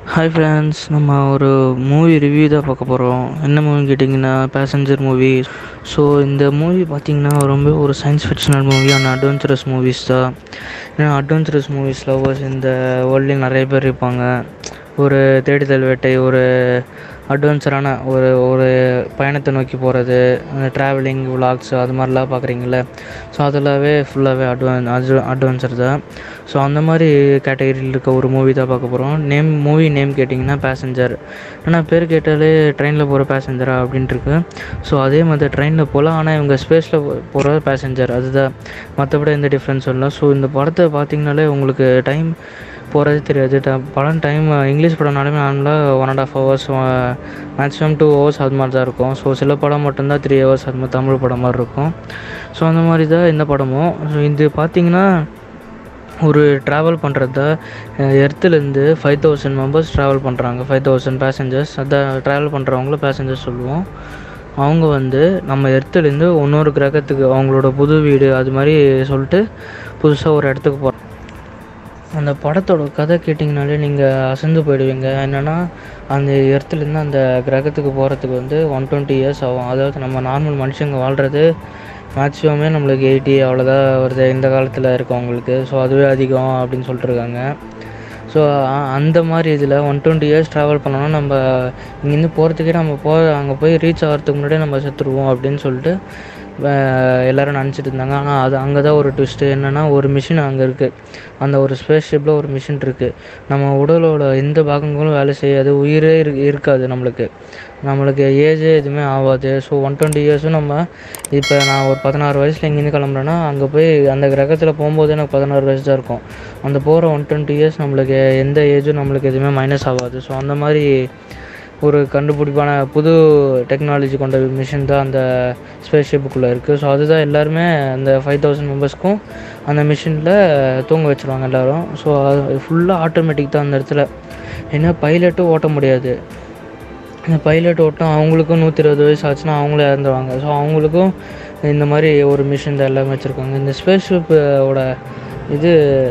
hi friends நம்ம ஒரு movie review தான் பார்க்க போகிறோம் என்ன மூவின்னு கேட்டிங்கன்னா பேசஞ்சர் மூவி ஸோ இந்த மூவி பார்த்திங்கன்னா ரொம்ப ஒரு science fictional movie and adventurous movies தான் ஏன்னா அட்வென்ச்சரஸ் மூவிஸ் லவ்வர்ஸ் இந்த வேர்ல்ட்லேயும் நிறைய பேர் இருப்பாங்க ஒரு தேடுதல் வேட்டை ஒரு அட்வென்ச்சரான ஒரு ஒரு பயணத்தை நோக்கி போகிறது அந்த ட்ராவலிங் விலாக்ஸ் அது மாதிரிலாம் பார்க்குறீங்கள ஸோ அதெல்லாமே ஃபுல்லாகவே அட்வான் அது அட்வென்ச்சர் தான் ஸோ அந்த மாதிரி கேட்டகரியில் இருக்க ஒரு மூவி தான் பார்க்க போகிறோம் நேம் மூவி நேம் கேட்டிங்கன்னா பேசஞ்சர் ஆனால் பேர் கேட்டாலே ட்ரெயினில் போகிற பேசஞ்சரா அப்படின்ட்டு இருக்கு ஸோ அதே மாதிரி ட்ரெயினில் போகலாம் ஆனால் இவங்க ஸ்பேஸில் போகிற பேசஞ்சர் அதுதான் மற்றபடி எந்த டிஃப்ரென்ஸ் இல்லை ஸோ இந்த படத்தை பார்த்தீங்கனாலே உங்களுக்கு டைம் போகிறதே தெரியாது ட படம் டைம் இங்கிலீஷ் படம்னாலுமே நார்மலாக one and half hours maximum two hours அது மாதிரி தான் இருக்கும் ஸோ சில படம் மட்டும்தான் த்ரீ ஹவர்ஸ் அது மாதிரி தமிழ் படம் மாதிரி இருக்கும் ஸோ அந்த மாதிரி தான் இந்த படமும் ஸோ இது பார்த்தீங்கன்னா ஒரு ட்ராவல் பண்ணுறது தான் எர்த்துலேருந்து ஃபைவ் தௌசண்ட் மெம்பர்ஸ் ட்ராவல் பண்ணுறாங்க ஃபைவ் தௌசண்ட் பேசஞ்சர்ஸ் அதான் ட்ராவல் பண்ணுறவங்கள பேசஞ்சர்ஸ் சொல்லுவோம் அவங்க வந்து நம்ம எர்த்துலேருந்து இன்னொரு கிரகத்துக்கு அவங்களோட புது வீடு அது மாதிரி சொல்லிட்டு புதுசாக ஒரு இடத்துக்கு போகிறாங்க அந்த படத்தோட கதை கேட்டிங்கனாலே நீங்கள் அசந்து போயிடுவீங்க என்னென்னா அந்த எர்த்துலேருந்து அந்த கிரகத்துக்கு போகிறதுக்கு வந்து ஒன் டுவெண்ட்டி இயர்ஸ் ஆகும் அதாவது நம்ம நார்மல் மனுஷங்க வாழ்கிறது மேக்ஸிமமே நம்மளுக்கு எயிட்டி அவ்வளோதான் வருது இந்த காலத்தில் இருக்கவங்களுக்கு ஸோ அதுவே அதிகம் அப்படின்னு சொல்லிட்டுருக்காங்க ஸோ அந்த மாதிரி இதில் ஒன் டுவெண்ட்டி இயர்ஸ் ட்ராவல் பண்ணோன்னா நம்ம இங்கேருந்து போகிறதுக்கே நம்ம போ அங்கே போய் ரீச் ஆகிறதுக்கு முன்னாடியே நம்ம செத்துருவோம் அப்படின்னு சொல்லிட்டு எல்லோரும் நினச்சிட்டு இருந்தாங்க ஆனால் அது அங்கே தான் ஒரு ட்விஸ்ட்டு என்னென்னா ஒரு மிஷின் அங்கே இருக்குது அந்த ஒரு ஸ்பேஸ் ஷிப்பில் ஒரு மிஷின் இருக்குது நம்ம உடலோட எந்த பாகங்களும் வேலை செய்யாது உயிரே இரு இருக்காது நம்மளுக்கு நம்மளுக்கு ஏஜே எதுவுமே ஆகாது ஸோ ஒன் டுவெண்ட்டி இயர்ஸும் நம்ம இப்போ நான் ஒரு பதினாறு வயசில் இங்கேருந்து கிளம்புறேன்னா அங்கே போய் அந்த கிரகத்தில் போகும்போது எனக்கு பதினாறு வயசு தான் இருக்கும் அந்த போகிற ஒன் டுவெண்ட்டி இயர்ஸ் நம்மளுக்கு எந்த ஏஜும் நம்மளுக்கு எதுவுமே மைனஸ் ஆகாது ஸோ அந்த மாதிரி ஒரு கண்டுபிடிப்பான புது டெக்னாலஜி கொண்ட மிஷின் தான் அந்த ஸ்பேஸ் ஷிப்புக்குள்ளே இருக்குது ஸோ அதுதான் எல்லாருமே அந்த ஃபைவ் தௌசண்ட் மெம்பர்ஸ்க்கும் அந்த மிஷினில் தூங்க வச்சுருவாங்க எல்லோரும் ஸோ அது ஃபுல்லாக ஆட்டோமேட்டிக் தான் அந்த இடத்துல ஏன்னா பைலட்டும் ஓட்ட முடியாது இந்த பைலட் ஓட்டம் அவங்களுக்கும் நூற்றி இருபது வயசு ஆச்சுன்னா அவங்களும் இறந்துருவாங்க ஸோ அவங்களுக்கும் இந்த மாதிரி ஒரு மிஷின் தான் எல்லாமே வச்சுருக்காங்க இந்த ஸ்பேஸ் ஷிப்போட இது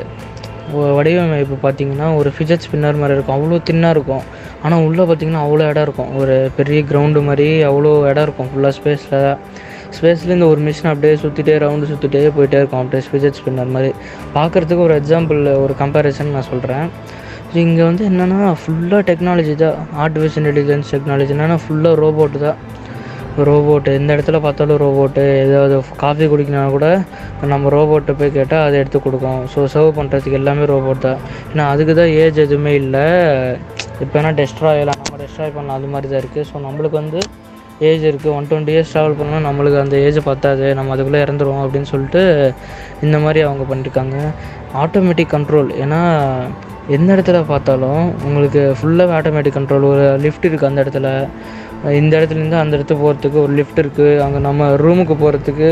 வடிவமைப்பு பார்த்திங்கன்னா ஒரு ஃபிஜட் ஸ்பின்னர் மாதிரி இருக்கும் அவ்வளோ தின்னாக இருக்கும் ஆனால் உள்ளே பார்த்திங்கன்னா அவ்வளோ இடம் இருக்கும் ஒரு பெரிய கிரவுண்டு மாதிரி அவ்வளோ இடம் இருக்கும் ஃபுல்லாக ஸ்பேஸில் ஸ்பேஸ்லேருந்து ஒரு மிஷின் அப்படியே சுற்றிட்டே ரவுண்டு சுற்றிட்டே போயிட்டே இருக்கும் அப்படியே ஃபிஜட் ஸ்பின்னர் மாதிரி பார்க்குறதுக்கு ஒரு எக்ஸாம்பிள் ஒரு கம்பேரிசன் நான் சொல்கிறேன் ஸோ இங்கே வந்து என்னென்னா ஃபுல்லாக டெக்னாலஜி தான் ஆர்டிஃபிஷியல் இன்டெலிஜென்ஸ் டெக்னாலஜி என்னென்னா ஃபுல்லாக ரோபோட்டு தான் ரோபோட்டு எந்த இடத்துல பார்த்தாலும் ரோபோட்டு ஏதாவது காஃபி குடிக்கணும்னா கூட நம்ம ரோபோட்டை போய் கேட்டால் அதை எடுத்து கொடுக்கும் ஸோ சர்வ் பண்ணுறதுக்கு எல்லாமே ரோபோட் தான் ஏன்னா அதுக்கு தான் ஏஜ் எதுவுமே இல்லை இப்போ வேணால் டெஸ்ட்ராய் ஆகலாம் நம்ம டெஸ்ட்ராய் பண்ணலாம் அது மாதிரி தான் இருக்குது ஸோ நம்மளுக்கு வந்து ஏஜ் இருக்குது ஒன் டுவெண்ட்டி இயர்ஸ் ட்ராவல் பண்ணால் நம்மளுக்கு அந்த ஏஜ் பத்தாது நம்ம அதுக்குள்ளே இறந்துருவோம் அப்படின்னு சொல்லிட்டு இந்த மாதிரி அவங்க பண்ணியிருக்காங்க ஆட்டோமேட்டிக் கண்ட்ரோல் ஏன்னா எந்த இடத்துல பார்த்தாலும் உங்களுக்கு ஃபுல்லாகவே ஆட்டோமேட்டிக் கண்ட்ரோல் ஒரு லிஃப்ட் இருக்குது அந்த இடத்துல இந்த இடத்துலேருந்து அந்த இடத்துக்கு போகிறதுக்கு ஒரு லிஃப்ட் இருக்குது அங்கே நம்ம ரூமுக்கு போகிறதுக்கு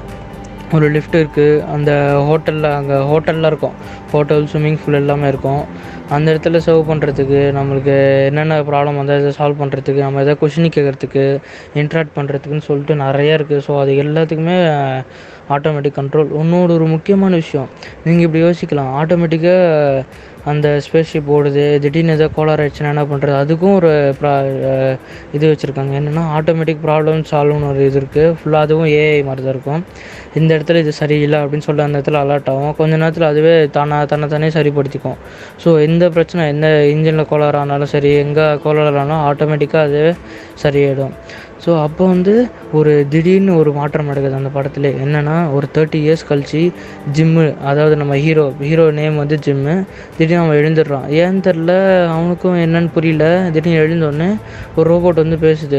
ஒரு லிஃப்ட் இருக்குது அந்த ஹோட்டலில் அங்கே ஹோட்டல்லாம் இருக்கும் ஹோட்டல் ஸ்விம்மிங் பூல் எல்லாமே இருக்கும் அந்த இடத்துல சர்வ் பண்ணுறதுக்கு நம்மளுக்கு என்னென்ன ப்ராப்ளம் வந்தால் இதை சால்வ் பண்ணுறதுக்கு நம்ம எதாவது கொஷின் கேட்குறதுக்கு இன்ட்ராக்ட் பண்ணுறதுக்குன்னு சொல்லிட்டு நிறையா இருக்குது ஸோ அது எல்லாத்துக்குமே ஆட்டோமேட்டிக் கண்ட்ரோல் இன்னொரு ஒரு முக்கியமான விஷயம் நீங்கள் இப்படி யோசிக்கலாம் ஆட்டோமேட்டிக்காக அந்த ஸ்பேஸ் ஷிப் ஓடுது திடீர்னு எதாவது கோளாறு ஆயிடுச்சுன்னா என்ன பண்ணுறது அதுக்கும் ஒரு ப்ரா இது வச்சுருக்காங்க என்னென்னா ஆட்டோமேட்டிக் ப்ராப்ளம் சால்வ்னு ஒரு இது இருக்குது ஃபுல்லாக அதுவும் ஏஐ மாதிரி தான் இருக்கும் இந்த இடத்துல இது சரியில்லை அப்படின்னு சொல்லி அந்த இடத்துல அலர்ட் ஆகும் கொஞ்ச நேரத்தில் அதுவே தானா தன்னை தானே சரிப்படுத்திக்கும் ஸோ எந்த பிரச்சனை எந்த இன்ஜினில் கோளாறு ஆனாலும் சரி எங்கே கோளாறு ஆனாலும் ஆட்டோமேட்டிக்காக அதுவே சரியாயிடும் ஸோ அப்போ வந்து ஒரு திடீர்னு ஒரு மாற்றம் நடக்குது அந்த படத்தில் என்னென்னா ஒரு தேர்ட்டி இயர்ஸ் கழிச்சு ஜிம்மு அதாவது நம்ம ஹீரோ ஹீரோ நேம் வந்து ஜிம்மு திடீர்னு அவன் எழுந்துடுறான் ஏன்னு தெரில அவனுக்கும் என்னன்னு புரியல திடீர்னு எழுந்தோடனே ஒரு ரோபோட் வந்து பேசுது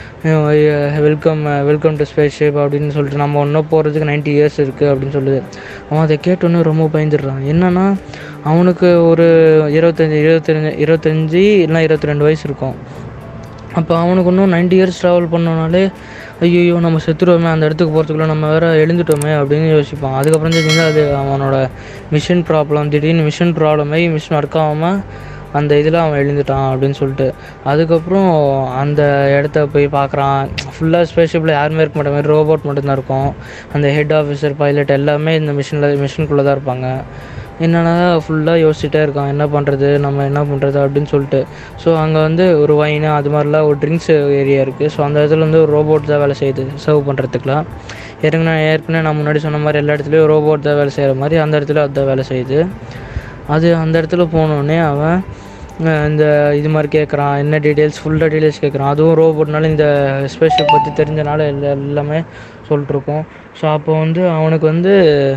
welcome welcome to spaceship அப்படின்னு சொல்லிட்டு நம்ம ஒன்றும் போகிறதுக்கு நைன்ட்டி இயர்ஸ் இருக்குது அப்படின்னு சொல்லுது அவன் அதை கேட்டோன்னே ரொம்ப பயந்துடுறான் என்னென்னா அவனுக்கு ஒரு இருபத்தஞ்சி இருபத்தஞ்சு இருபத்தஞ்சி இல்லைனா இருபத்தி ரெண்டு வயசு இருக்கும் அப்போ அவனுக்கு இன்னும் நைன்ட்டி இயர்ஸ் ட்ராவல் பண்ணோனாலே ஐயோ நம்ம செத்துருவோமே அந்த இடத்துக்கு போகிறதுக்குள்ள நம்ம வேறு எழுந்துட்டோமே அப்படின்னு யோசிப்பான் அதுக்கப்புறம் தெரிஞ்சுங்க அது அவனோட மிஷின் ப்ராப்ளம் திடீர்னு மிஷின் ப்ராப்ளம் ஆகி மிஷின் ஒர்க் ஆகாமல் அந்த இதில் அவன் எழுந்துட்டான் அப்படின்னு சொல்லிட்டு அதுக்கப்புறம் அந்த இடத்த போய் பார்க்குறான் ஃபுல்லாக ஸ்பேஸ்ஷிப்பில் யாருமே இருக்க மாட்ட மாதிரி ரோபோட் மட்டும்தான் இருக்கும் அந்த ஹெட் ஆஃபீஸர் பைலட் எல்லாமே இந்த மிஷினில் மிஷினுக்குள்ளே தான் இருப்பாங்க என்னன்னா ஃபுல்லாக யோசிச்சுட்டே இருக்கான் என்ன பண்ணுறது நம்ம என்ன பண்ணுறது அப்படின்னு சொல்லிட்டு ஸோ அங்கே வந்து ஒரு வைனு அது மாதிரிலாம் ஒரு ட்ரிங்க்ஸ் ஏரியா இருக்குது ஸோ அந்த இடத்துல வந்து ஒரு ரோபோட் தான் வேலை செய்யுது சர்வ் பண்ணுறதுக்குலாம் ஏற்கனவே ஏற்கனவே நான் முன்னாடி சொன்ன மாதிரி எல்லா இடத்துலையும் ரோபோட் தான் வேலை செய்கிற மாதிரி அந்த இடத்துல அதுதான் வேலை செய்யுது அது அந்த இடத்துல போனோடனே அவன் அஹ், இந்த இது மாதிரி கேட்குறான் என்ன டீட்டெயில்ஸ் ஃபுல்லாக டீட்டெயில்ஸ் கேட்குறான் அதுவும் ரோபோட்னால இந்த ஸ்பேஸ்ஷிப் பற்றி தெரிஞ்சனால எல்லா எல்லாமே சொல்லிட்டுருக்கோம் ஸோ அப்போ வந்து அவனுக்கு வந்து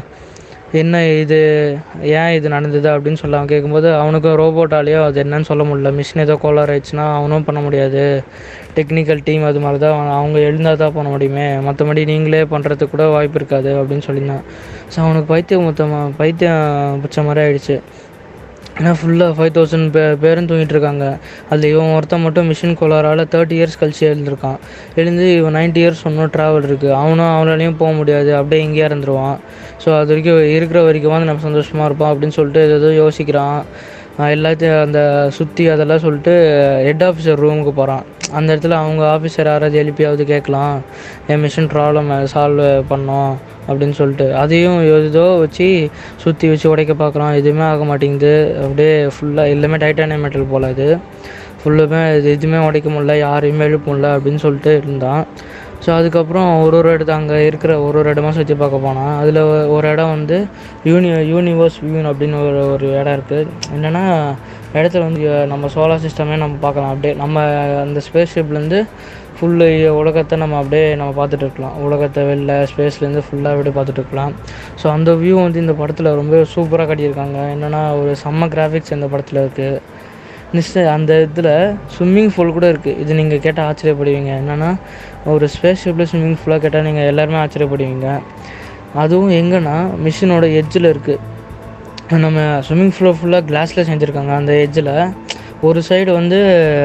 என்ன இது ஏன் இது நடந்தது அப்படின்னு சொல்லி அவன் கேட்கும்போது அவனுக்கும் ரோபோட்டாலேயோ அது என்னன்னு சொல்ல முடியல மிஷின் ஏதோ கோளாறு ஆயிடுச்சுன்னா அவனும் பண்ண முடியாது டெக்னிக்கல் டீம் அது மாதிரி தான் அவன் அவங்க எழுந்தால் தான் பண்ண முடியுமே மற்றபடி நீங்களே பண்ணுறதுக்கு கூட வாய்ப்பு இருக்காது அப்படின்னு சொல்லியிருந்தான் ஸோ அவனுக்கு பைத்தியம் மொத்தமாக பைத்தியம் பிடிச்ச மாதிரி ஆயிடுச்சு ஏன்னா ஃபுல்லாக ஃபைவ் தௌசண்ட் பே பேரும் தூங்கிட்டு இருக்காங்க அதில் இவன் ஒருத்தன் மட்டும் மிஷின் கோளாறால் தேர்ட்டி இயர்ஸ் கழிச்சு எழுந்திருக்கான் எழுந்து இவன் நைன்ட்டி இயர்ஸ் ஒன்றும் ட்ராவல் இருக்குது அவனும் அவனாலையும் போக முடியாது அப்படியே இங்கேயே இருந்துருவான் ஸோ அது வரைக்கும் இருக்கிற வரைக்கும் வந்து நம்ம சந்தோஷமாக இருப்போம் அப்படின்னு சொல்லிட்டு ஏதோ யோசிக்கிறான் அஹ் எல்லாத்தையும் அந்த சுற்றி அதெல்லாம் சொல்லிட்டு ஹெட் ஆஃபீஸர் ரூமுக்கு போகிறான் அந்த இடத்துல அவங்க ஆஃபீஸர் யாராவது எழுப்பியாவது கேட்கலாம் என் மிஷின் ப்ராப்ளம் சால்வ் பண்ணோம் அப்படின்னு சொல்லிட்டு அதையும் ஏதோ வச்சு சுற்றி வச்சு உடைக்க பார்க்குறான் எதுவுமே ஆக மாட்டேங்குது அப்படியே ஃபுல்லாக எல்லாமே டைட்டானியம் மெட்டல் போல் அது ஃபுல்லுமே இது எதுவுமே உடைக்க முடியல யாரையுமே எழுப்ப முடியல அப்படின்னு சொல்லிட்டு இருந்தான் ஸோ அதுக்கப்புறம் ஒரு ஒரு இடத்து அங்கே இருக்கிற ஒரு ஒரு இடமா சுற்றி பார்க்க போனான் அதில் ஒரு இடம் வந்து யூனி யூனிவர்ஸ் வியூன் அப்படின்னு ஒரு ஒரு இடம் இருக்குது என்னென்னா இடத்துல வந்து நம்ம சோலார் சிஸ்டமே நம்ம பார்க்கலாம் அப்படியே நம்ம அந்த ஸ்பேஸ் ஷிப்லேருந்து ஃபுல்லு உலகத்தை நம்ம அப்படியே நம்ம பார்த்துட்டு இருக்கலாம் உலகத்தை வெளில ஸ்பேஸ்லேருந்து ஃபுல்லாக அப்படியே பார்த்துட்டு இருக்கலாம் ஸோ அந்த வியூ வந்து இந்த படத்தில் ரொம்ப சூப்பராக காட்டியிருக்காங்க என்னென்னா ஒரு செம்ம கிராஃபிக்ஸ் இந்த படத்தில் இருக்குது நெக்ஸ்ட்டு அந்த இதில் ஸ்விம்மிங் பூல் கூட இருக்குது இது நீங்கள் கேட்டால் ஆச்சரியப்படுவீங்க என்னென்னா ஒரு ஸ்பேஸ் ஷிப்பில் ஸ்விம்மிங் பூலாக கேட்டால் நீங்கள் எல்லாருமே ஆச்சரியப்படுவீங்க அதுவும் எங்கன்னா மிஷினோட எட்ஜில் இருக்குது நம்ம ஸ்விம்மிங் பூலை ஃபுல்லாக கிளாஸில் செஞ்சுருக்காங்க அந்த எட்ஜில் ஒரு சைடு வந்து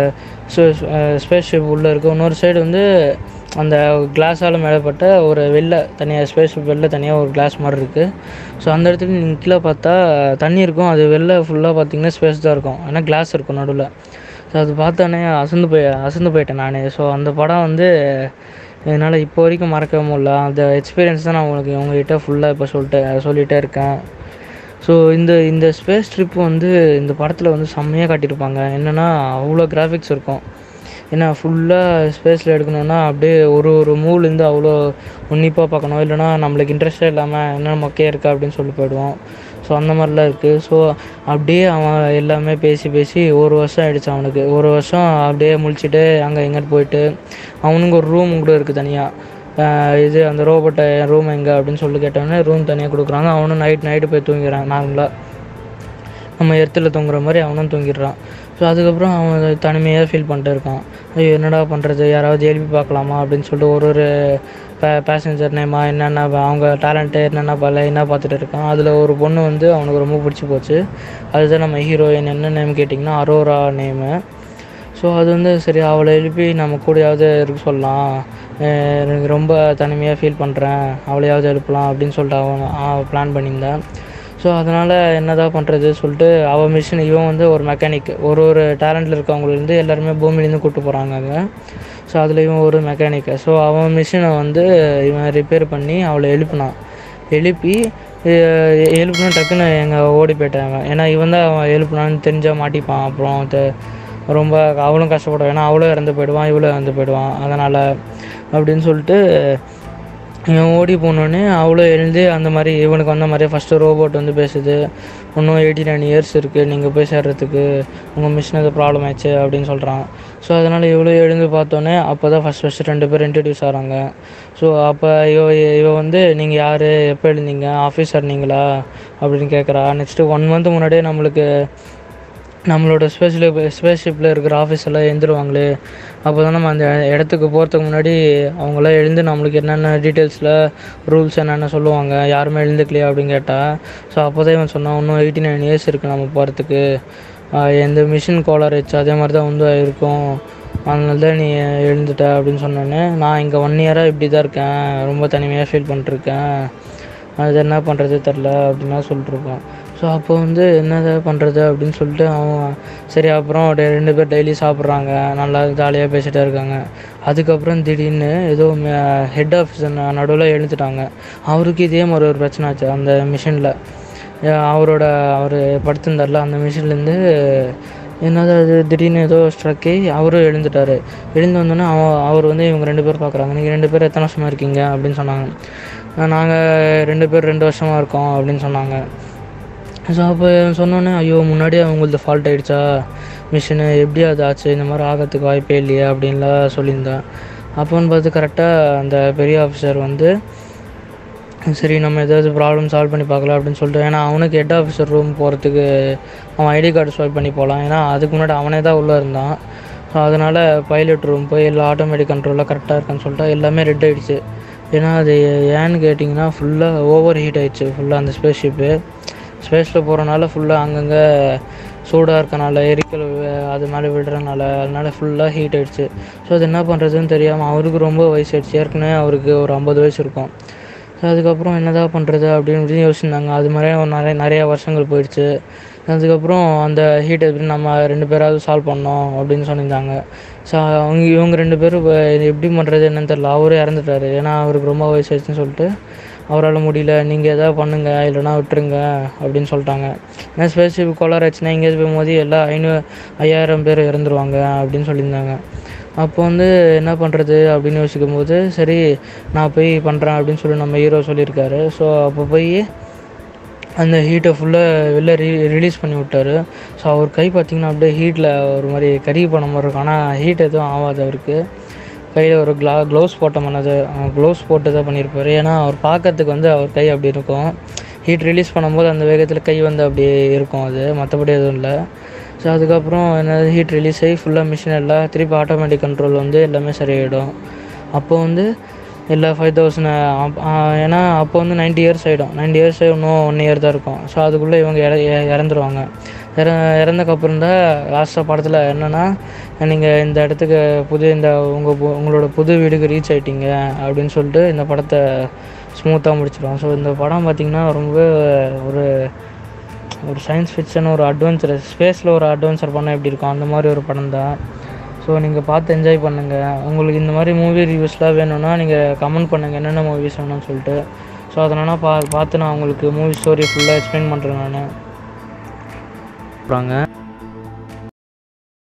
ஸ்பேஸ் ஷிப் உள்ளே இருக்குது இன்னொரு சைடு வந்து அந்த கிளாஸால் மேலப்பட்ட ஒரு வெளில தனியாக ஸ்பேஸ் வெளில தனியாக ஒரு கிளாஸ் மாதிரி இருக்குது ஸோ அந்த இடத்துல நீங்கள் கீழே பார்த்தா தண்ணி இருக்கும் அது வெளில ஃபுல்லாக பார்த்தீங்கன்னா ஸ்பேஸ் தான் இருக்கும் ஆனால் கிளாஸ் இருக்கும் நடுவில் ஸோ அது பார்த்தோன்னே அசந்து போய் அசந்து போயிட்டேன் நானே ஸோ அந்த படம் வந்து என்னால் இப்போ வரைக்கும் மறக்கவே முடியல அந்த எக்ஸ்பீரியன்ஸ் தான் நான் உங்களுக்கு உங்ககிட்ட ஃபுல்லாக இப்போ சொல்லிட்டு சொல்லிகிட்டே இருக்கேன் ஸோ இந்த இந்த ஸ்பேஸ் ட்ரிப் வந்து இந்த படத்தில் வந்து செம்மையாக காட்டியிருப்பாங்க என்னென்னா அவ்வளோ கிராஃபிக்ஸ் இருக்கும் ஏன்னா ஃபுல்லாக ஸ்பேஸில் எடுக்கணுன்னா அப்படியே ஒரு ஒரு மூவ்லேருந்து அவ்வளோ உன்னிப்பாக பார்க்கணும் இல்லைனா நம்மளுக்கு இன்ட்ரெஸ்டே இல்லாமல் என்ன மொக்கையாக இருக்கா அப்படின்னு சொல்லி போயிடுவோம் ஸோ அந்த மாதிரிலாம் இருக்குது ஸோ அப்படியே அவன் எல்லாமே பேசி பேசி ஒரு வருஷம் ஆயிடுச்சு அவனுக்கு ஒரு வருஷம் அப்படியே முழிச்சிட்டு அங்கே எங்கிட்டு போயிட்டு அவனுக்கு ஒரு ரூம் கூட இருக்குது தனியாக இது அந்த ரோபோட்டை ரூம் எங்கே அப்படின்னு சொல்லி கேட்டோன்னே ரூம் தனியாக கொடுக்குறாங்க அவனும் நைட் நைட்டு போய் தூங்கிறான் நார்மலாக நம்ம எர்த்தில் தூங்குற மாதிரி அவனும் தூங்கிடுறான் ஸோ அதுக்கப்புறம் அவன் தனிமையாக ஃபீல் பண்ணிட்டு இருக்கான் ஐயோ என்னடா பண்ணுறது யாராவது எழுப்பி பார்க்கலாமா அப்படின்னு சொல்லிட்டு ஒரு ஒரு பே பேசஞ்சர் நேமா என்னென்ன ப- அவங்க டேலண்ட்டு என்னென்ன பல என்ன பார்த்துட்டு இருக்கான் அதில் ஒரு பொண்ணு வந்து அவனுக்கு ரொம்ப பிடிச்சி போச்சு அதுதான் நம்ம ஹீரோயின் என்ன நேம் கேட்டிங்கன்னா அரோரா நேமு ஸோ அது வந்து சரி அவளை எழுப்பி நம்ம கூடயாவது இருக்க சொல்லலாம் அஹ் எனக்கு ரொம்ப தனிமையாக ஃபீல் பண்ணுறேன் அவளையாவது எழுப்பலாம் அப்படின்னு சொல்லிட்டு அவன் பிளான் பண்ணியிருந்தேன் ஸோ அதனால் என்னதான் பண்ணுறது சொல்லிட்டு அவள் மிஷின் இவன் வந்து ஒரு மெக்கானிக் ஒரு ஒரு டேலண்ட்டில் இருக்கவங்கலேருந்து எல்லாருமே பூமியிலேருந்து கூப்பிட்டு போகிறாங்க அங்கே ஸோ அதில் இவன் ஒரு மெக்கானிக்கு ஸோ அவன் மிஷினை வந்து இவன் ரிப்பேர் பண்ணி அவளை எழுப்பினான் எழுப்பி எ- எழுப்பினா டக்குன்னு எங்கள் ஓடி போயிட்டான் அவன் ஏன்னா இவன் தான் அவன் எழுப்பினான்னு தெரிஞ்சால் மாட்டிப்பான் அப்புறம் தெ- ரொம்ப அவளும் கஷ்டப்படுவான் ஏன்னா அவளும் இறந்து போயிடுவான் இவளும் இறந்து போயிடுவான் அதனால் அப்படின்னு சொல்லிட்டு இவன் ஓடி போனோடனே அவளும் எழுந்து அந்த மாதிரி இவனுக்கு வந்த மாதிரியே ஃபஸ்ட்டு ரோபோட் வந்து பேசுது இன்னும் எயிட்டி நைன் இயர்ஸ் இருக்குது நீங்கள் போய் சேர்றதுக்கு உங்கள் மிஷின் எது ப்ராப்ளம் ஆயிடுச்சு அப்படின்னு சொல்கிறான் ஸோ அதனால் இவ்வளோ எழுந்து பார்த்தோன்னே அப்போ தான் ஃபஸ்ட் ஃபஸ்ட்டு ரெண்டு பேரும் இன்ட்ரடியூஸ் ஆகிறாங்க ஸோ அப்போ இவ இவ வந்து நீங்கள் யார் எப்போ எழுந்தீங்க ஆஃபீஸர் நீங்களா அப்படின்னு கேட்குறா நெக்ஸ்ட்டு ஒன் மந்த் முன்னாடியே நம்மளுக்கு நம்மளோட ஸ்பேஸில் ஸ்பேஸ் ஷிப்பில் இருக்கிற ஆஃபீஸ் எல்லாம் எழுந்துருவாங்களே அப்போ தான் நம்ம அந்த இடத்துக்கு போகிறதுக்கு முன்னாடி அவங்களாம் எழுந்து நம்மளுக்கு என்னென்ன டீட்டெயில்ஸில் ரூல்ஸ் என்னென்ன சொல்லுவாங்க யாருமே எழுந்துக்கலையா அப்படின்னு கேட்டால் ஸோ அப்போ தான் இவன் சொன்னான் இன்னும் எயிட்டி நைன் இயர்ஸ் இருக்குது நம்ம போகிறதுக்கு எந்த மிஷின் கோளார் வச்சு அதே மாதிரி தான் வந்து இருக்கும் அதனால தான் நீ எழுந்துட்ட அப்படின்னு சொன்னோன்னே நான் இங்கே ஒன் இயராக இப்படி தான் இருக்கேன் ரொம்ப தனிமையாக ஃபீல் பண்ணிட்டுருக்கேன் அது என்ன பண்ணுறது தெரில அப்படின்னா சொல்லிட்டுருப்பான் ஸோ அப்போ வந்து என்னது பண்ணுறது அப்படின்னு சொல்லிட்டு அவன் சரி அப்புறம் டே- ரெண்டு பேர் டெய்லி சாப்பிட்றாங்க நல்லா ஜாலியாக பேசிகிட்டே இருக்காங்க அதுக்கப்புறம் திடீர்னு ஏதோ ஹெட் ஆஃபீஸர் நடுவில் எழுந்துட்டாங்க அவருக்கு இதே மாதிரி ஒரு பிரச்சனை ஆச்சு அந்த மிஷினில் அஹ் அவரோட அவர் படுத்திருந்தார்ல அந்த மிஷின்லேருந்து என்னது அது திடீர்னு ஏதோ ஸ்ட்ரக்கி அவரும் எழுந்துட்டார் எழுந்து வந்தோன்னே அவ அவர் வந்து இவங்க ரெண்டு பேர் பார்க்குறாங்க நீங்கள் ரெண்டு பேர் எத்தனை வருஷமாக இருக்கீங்க அப்படின்னு சொன்னாங்க நாங்கள் ரெண்டு பேர் ரெண்டு வருஷமாக இருக்கோம் அப்படின்னு சொன்னாங்க ஸோ அப்போ சொன்னோன்னே ஐயோ முன்னாடியே அவங்களது ஃபால்ட் ஆகிடுச்சா மிஷினு எப்படி அது ஆச்சு இந்த மாதிரி ஆகிறதுக்கு வாய்ப்பே இல்லையா அப்படின்லாம் சொல்லியிருந்தேன் அப்போன்னு பார்த்து கரெக்டாக அந்த பெரிய ஆஃபீஸர் வந்து சரி நம்ம ஏதாவது ப்ராப்ளம் சால்வ் பண்ணி பார்க்கலாம் அப்படின்னு சொல்லிட்டு ஏன்னா அவனுக்கு ஹெட் ஆஃபீஸர் ரூம் போகிறதுக்கு அவன் ஐடி கார்டு ஸ்வைப் பண்ணி போகலாம் ஏன்னா அதுக்கு முன்னாடி அவனே தான் உள்ளே இருந்தான் ஸோ அதனால் பைலட் ரூம் போய் எல்லா ஆட்டோமேட்டிக் கண்ட்ரோலாக கரெக்டாக இருக்கான்னு சொல்லிட்டு எல்லாமே ரெட் ஆகிடுச்சு ஏன்னா அது ஏன்னு கேட்டிங்கன்னா ஃபுல்லாக ஓவர் ஹீட் ஆயிடுச்சு ஃபுல்லாக அந்த ஸ்பேஸ் ஷிப்பு ஸ்பேஸில் போகிறனால ஃபுல்லாக அங்கங்கே சூடாக இருக்கனால எரிக்கல் வே- அது மேலே விடுறனால அதனால ஃபுல்லாக ஹீட் ஆயிடுச்சு ஸோ அது என்ன பண்ணுறதுன்னு தெரியாமல் அவருக்கு ரொம்ப வயசாயிடுச்சு ஏற்கனவே அவருக்கு ஒரு ஐம்பது வயசு இருக்கும் ஸோ அதுக்கப்புறம் என்னதான் பண்ணுறது அப்படின்னு இப்படின்னு யோசிச்சிருந்தாங்க அது மாதிரியே ஒரு நிறைய நிறைய வருஷங்கள் போயிடுச்சு அதுக்கப்புறம் அந்த ஹீட் எப்படி நம்ம ரெண்டு பேராவது சால்வ் பண்ணோம் அப்படின்னு சொல்லியிருந்தாங்க ஸோ அவங்க இவங்க ரெண்டு பேரும் இப்ப இது எப்படி பண்ணுறது என்னன்னு தெரியல அவரும் இறந்துட்டாரு ஏன்னா அவருக்கு ரொம்ப வயசாயிடுச்சுன்னு சொல்லிட்டு அவரால் முடியல நீங்கள் எதாவது பண்ணுங்க இல்லைனா விட்டுருங்க அப்படின்னு சொல்லிட்டாங்க ஏன்னா ஸ்பேஸ்ஷிப் கோளாறு ஆச்சுன்னா எங்கேயாவது போய் மோதி எல்லாம் ஐநூறு ஐயாயிரம் பேர் இறந்துருவாங்க அப்படின்னு சொல்லியிருந்தாங்க அப்போ வந்து என்ன பண்ணுறது அப்படின்னு யோசிக்கும் போது சரி நான் போய் பண்ணுறேன் அப்படின்னு சொல்லி நம்ம ஹீரோ சொல்லியிருக்காரு ஸோ அப்போ போய் அந்த ஹீட்டை ஃபுல்லாக வெளில ரீ ரிலீஸ் பண்ணி விட்டாரு ஸோ அவர் கை பார்த்திங்கன்னா அப்படியே ஹீட்டில் ஒரு மாதிரி கறி பண்ண மாதிரி இருக்கும் ஆனால் ஹீட் எதுவும் ஆகாது அவருக்கு கையில் ஒரு க்ளா க்ளவுஸ் போட்ட பண்ணது க்ளவுஸ் போட்டு தான் பண்ணியிருப்பாரு ஏன்னா அவர் பார்க்கறதுக்கு வந்து அவர் கை அப்படி இருக்கும் ஹீட் ரிலீஸ் பண்ணும்போது அந்த வேகத்தில் கை வந்து அப்படியே இருக்கும் அது மற்றபடி எதுவும் இல்லை ஸோ அதுக்கப்புறம் என்னது ஹீட் ரிலீஸ் ஆகி ஃபுல்லாக மிஷின் எல்லாம் திருப்பி ஆட்டோமேட்டிக் கண்ட்ரோல் வந்து எல்லாமே சரியாயிடும் அப்போ வந்து எல்லா ஃபைவ் தௌசண்ட் ஏன்னா அப்போ வந்து நைன்ட்டி இயர்ஸ் ஆகிடும் நைன்ட்டி இயர்ஸ் இன்னும் ஒன் இயர் தான் இருக்கும் ஸோ அதுக்குள்ளே இவங்க இற இ- இறந்துருவாங்க இற இறந்தக்கப்புறம் தான் லாஸ்ட்டாக படத்தில் என்னென்னா நீங்கள் இந்த இடத்துக்கு புது இந்த உங்கள் பு- உங்களோட புது வீடுக்கு ரீச் ஆயிட்டீங்க அப்படின்னு சொல்லிட்டு இந்த படத்தை ஸ்மூத்தாக முடிச்சிடுவோம் ஸோ இந்த படம் பார்த்திங்கன்னா ரொம்ப ஒரு ஒரு சயின்ஸ் ஃபிக்ஷன் ஒரு அட்வென்ச்சர் ஸ்பேஸில் ஒரு அட்வென்ச்சர் பண்ணால் எப்படி இருக்கும் அந்த மாதிரி ஒரு படம் தான் ஸோ நீங்கள் பார்த்து என்ஜாய் பண்ணுங்கள் உங்களுக்கு இந்த மாதிரி மூவி ரிவ்யூஸ்லாம் வேணும்னா நீங்கள் கமெண்ட் பண்ணுங்கள் என்னென்ன மூவிஸ் வேணும்னு சொல்லிட்டு ஸோ அதனால் பா பார்த்து நான் உங்களுக்கு மூவி ஸ்டோரி ஃபுல்லாக எக்ஸ்பிளைன் பண்ணுறேன் நான்